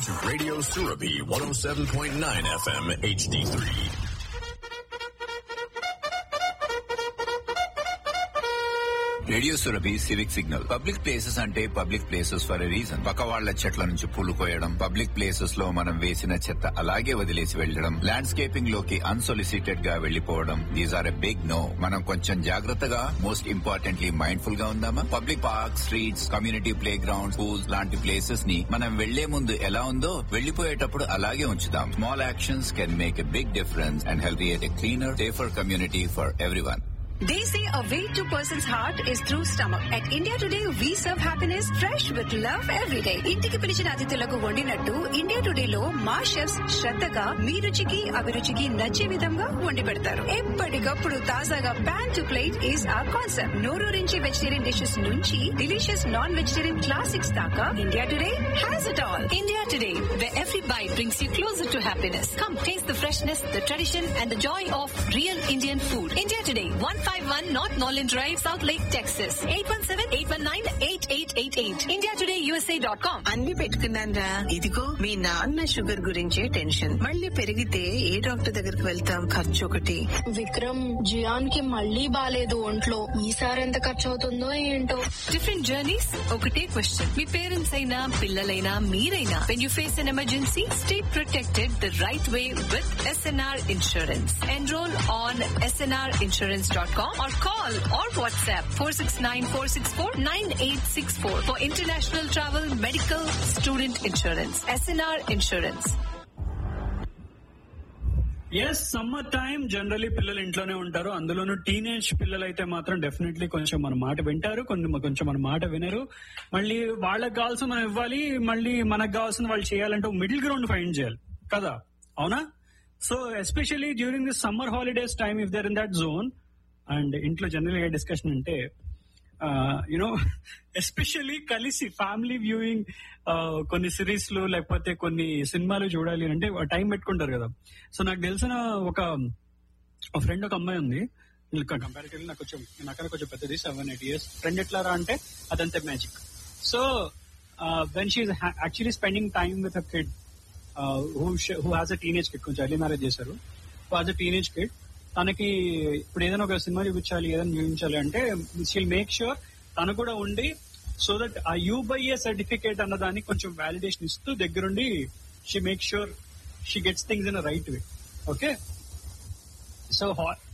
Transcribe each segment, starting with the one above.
to Radio Surabi 107.9 FM HD3. Radio Surabhi civic signal public places అంటే public places for a reason పక్క వాళ్ల చెట్ల నుంచి పూలు కోయడం పబ్లిక్ ప్లేసెస్ లో మనం వేసిన చెత్త అలాగే వదిలేసి వెళ్లడం ల్యాండ్స్కేపింగ్ లోకి అన్సొలిసిటెడ్ గా వెళ్లిపోవడం these are a big no మనం కొంచెం జాగ్రత్తగా మోస్ట్ ఇంపార్టెంట్లీ మైండ్ఫుల్ గా ఉందామా public park streets community playground schools లాంటి ప్లేసెస్ ని మనం వెళ్లే ముందు ఎలా ఉందో వెళ్లిపోయేటప్పుడు అలాగే ఉంచుదాం small actions can make a big difference and help create a cleaner safer community for everyone They say a way to person's heart is through stomach. At India Today, we serve happiness fresh with love every day. ఇంటికి పిలిచిన అతిథులకు వండినట్టు India today లో మా chefs శ్రద్ధగా మీ రుచికి అభిరుచికి నచ్చే విధంగా వండి పెడతారు ఎప్పటికప్పుడు తాజాగా pan to plate is a concept నోరూరించి వెజిటేరియన్ డిషెస్ నుంచి డిలీషియస్ నాన్ వెజిటేరియన్ క్లాసిక్స్ దాకా India Today has it all India Today, where every bite brings you closer to happiness. Come taste the freshness, the tradition, and the joy of real Indian food. India Today, 151 North Norland Drive, South Lake, Texas. 817-819-8888. IndiaTodayUSA.com. అన్ని పెట్టుకున్నానరా ఇదిగో మీ నాన్న sugar గురించే tension మళ్ళీ పెరిగితే ఏ doctor దగ్గరికి వెళ్తాం ఖర్చు ఒకటి విక్రమ్ జియాన్ కి మళ్ళీ బాలేదు ఒంట్లో ఈసారి ఎంత ఖర్చు అవుతుందో ఏంటో Different journeys, ఒకటే question. మీ పేరెంట్స్ అయినా పిల్లలైనా మీరైనా when you face an emergency, stay protected the right way with SNR Insurance. Enroll on snrinsurance.com or call or WhatsApp 469-464-9864 for international travel, medical, student insurance. SNR Insurance. Yes summer time generally పిల్లలు ఇంట్లోనే ఉంటారు అందులోనూ teenage పిల్లలు అయితే మాత్రం definitely కొంచెం మన మాట వింటారు కొన్ని కొంచెం మన మాట వినరు మళ్ళీ వాళ్ళకి కావాల్సిన మనం ఇవ్వాలి మళ్ళీ మనకు కావాల్సిన వాళ్ళు చేయాలంటే మిడిల్ గ్రౌండ్ ఫైండ్ చేయాలి కదా అవునా so especially during this summer holidays time if they're in that zone and ఇంట్లో జనరల్ గా డిస్కషన్ అంటే యునో ఎస్పెషల్లీ కలిసి ఫ్యామిలీ వ్యూయింగ్ కొన్ని సిరీస్ లు లేకపోతే కొన్ని సినిమాలు చూడాలి అంటే టైం పెట్టుకుంటారు కదా సో నాకు తెలిసిన ఒక ఫ్రెండ్ ఒక అమ్మాయి ఉంది కంపారిటివ్లీ నాకు కొంచెం నాకన్నా కొంచెం పెద్దది సెవెన్ ఎయిట్ ఇయర్స్ ఫ్రెండ్ ఎట్లారా అంటే అదంతే magic so when she actually spending time with a kid who has a teenage kid కొంచెం ఎర్లీ మ్యారేజ్ చేశారు హ్యాస్ అ టీనేజ్ కిడ్ తనకి ఇప్పుడు ఏదైనా ఒక సినిమా చూపించాలి ఏదైనా చూపించాలి అంటే షీల్ మేక్ షూర్ తను కూడా ఉండి సో దట్ ఆ యూబైఏ సర్టిఫికేట్ అన్న దానికి కొంచెం వ్యాలిడేషన్ ఇస్తూ దగ్గరుండి she make sure she gets things in right way okay so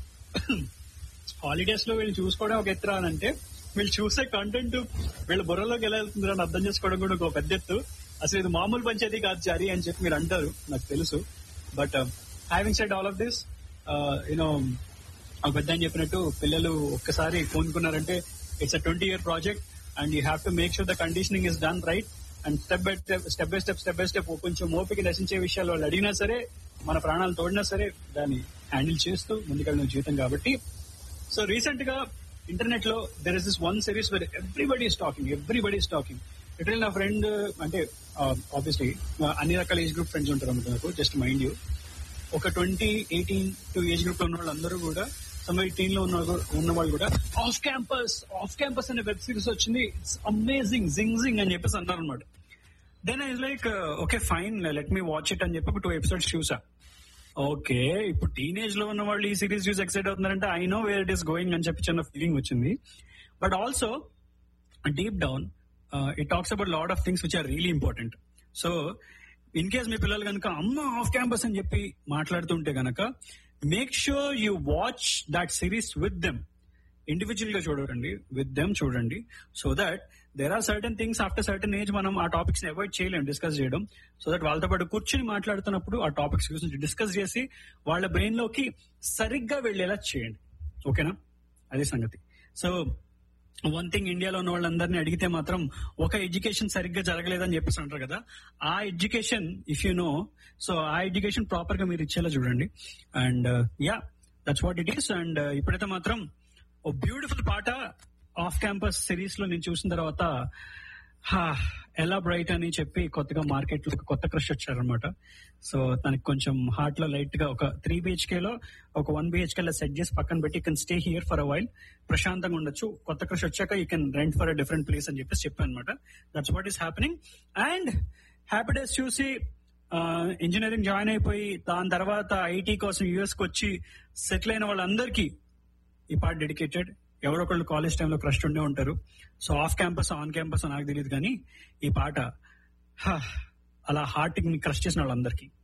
holidays లో వీళ్ళు చూసుకోవడం ఒక ఎత్తు అంటే వీళ్ళు చూసే కంటెంట్ వీళ్ళ బుర్రలోకి ఎలా వెళ్తుంది అని అర్థం చేసుకోవడం కూడా ఒక పెద్ద ఎత్తు అసలు ఇది మామూలు పంచాయతీ కాదు చారి అని చెప్పి మీరు అంటారు నాకు తెలుసు but having said all of this you know ఒక పెద్ద అని చెప్పినట్టు పిల్లలు ఒక్కసారి కోనుకున్నారంటే it's a twenty year project and you have to make sure the conditioning is done right and step by step step by step step by step కొంచెం ఓపిక నశించే విషయాలు వాళ్ళు అడిగినా సరే మన ప్రాణాలు తోడినా సరే దాన్ని హ్యాండిల్ చేస్తూ ముందుకెళ్ళిన జీవితం కాబట్టి సో రీసెంట్ గా ఇంటర్నెట్ లో there is this one series where everybody is talking everybody is talking literal నా ఫ్రెండ్ అంటే ఆబ్వియస్లీ అన్ని రకాల ఏజ్ గ్రూప్ ఫ్రెండ్స్ ఉంటారు అనుకున్నారు జస్ట్ మైండ్ యూ ఒక twenty eighteen to age group లో ఉన్న వాళ్ళందరూ కూడా సమ్ ఎయిటీన్ లో ఉన్న ఉన్న వాళ్ళు కూడా ఆఫ్ క్యాంపస్ ఆఫ్ క్యాంపస్ అనే వెబ్ సిరీస్ వచ్చింది ఇట్స్ అమేజింగ్ జింగ్ జింగ్ అని చెప్పేసి అన్నారు అనమాట then I like okay fine let me watch it అని చెప్పి ఒక టూ ఎపిసోడ్స్ చూసా ఓకే ఇప్పుడు టీనేజ్ లో ఉన్న వాళ్ళు ఈ సిరీస్ చూసి ఎక్సైట్ అవుతున్నారంటే I know where it is going అని చెప్పి చిన్న ఫీలింగ్ వచ్చింది but also deep down it talks about lot of things which are really important so in case మీ పిల్లలు కనుక అమ్మ ఆఫ్ క్యాంపస్ అని చెప్పి మాట్లాడుతుంటే గనక make sure you watch that series with them individual గా చూడండి విత్ దెమ్ చూడండి so that there are certain things after certain age మనం ఆ టాపిక్స్ ని అవాయిడ్ చేయలేం డిస్కస్ చేయడం సో దట్ వాళ్ళతో పాటు కూర్చుని మాట్లాడుతున్నప్పుడు ఆ టాపిక్స్ గురించి డిస్కస్ చేసి వాళ్ళ బ్రెయిన్ లోకి సరిగ్గా వెళ్లేలా చేయండి ఓకేనా అదే సంగతి సో వన్ థింగ్ ఇండియాలో ఉన్న వాళ్ళందరినీ అడిగితే మాత్రం ఒక ఎడ్యుకేషన్ సరిగ్గా జరగలేదని చెప్పేసి అంటారు కదా ఆ education if you know so ఆ ఎడ్యుకేషన్ ప్రాపర్ గా మీరు ఇచ్చేలా చూడండి and ya that's what it is and ఇప్పుడైతే మాత్రం ఓ బ్యూటిఫుల్ పాట ఆఫ్ క్యాంపస్ సిరీస్ లో నేను చూసిన తర్వాత హా ఎలా బ్రైట్ అని చెప్పి కొత్తగా మార్కెట్ లో కొత్త క్రష్ వచ్చారనమాట సో తనకి కొంచెం హార్ట్ లో లైట్ గా ఒక త్రీ బిహెచ్కే లో ఒక వన్ బిహెచ్కే లో సెట్ చేసి పక్కన పెట్టి can stay here for a while ప్రశాంతంగా ఉండొచ్చు కొత్త క్రష్ వచ్చాక you can rent for a different place అని చెప్పేసి చెప్పాను అనమాట that's what is happening and happy days చూసి ఇంజనీరింగ్ జాయిన్ అయిపోయి దాని తర్వాత ఐటీ కోసం యుఎస్ కి వచ్చి సెటిల్ అయిన వాళ్ళందరికీ ఈ పాట డెడికేటెడ్ ఎవరొకళ్ళు కాలేజ్ టైంలో క్రష్ ఉండే ఉంటారు so off campus on campus నాకు తెలియదు కానీ ఈ పాట హా, అలా హార్ట్ ని క్రష్ చేసిన వాళ్ళందరికీ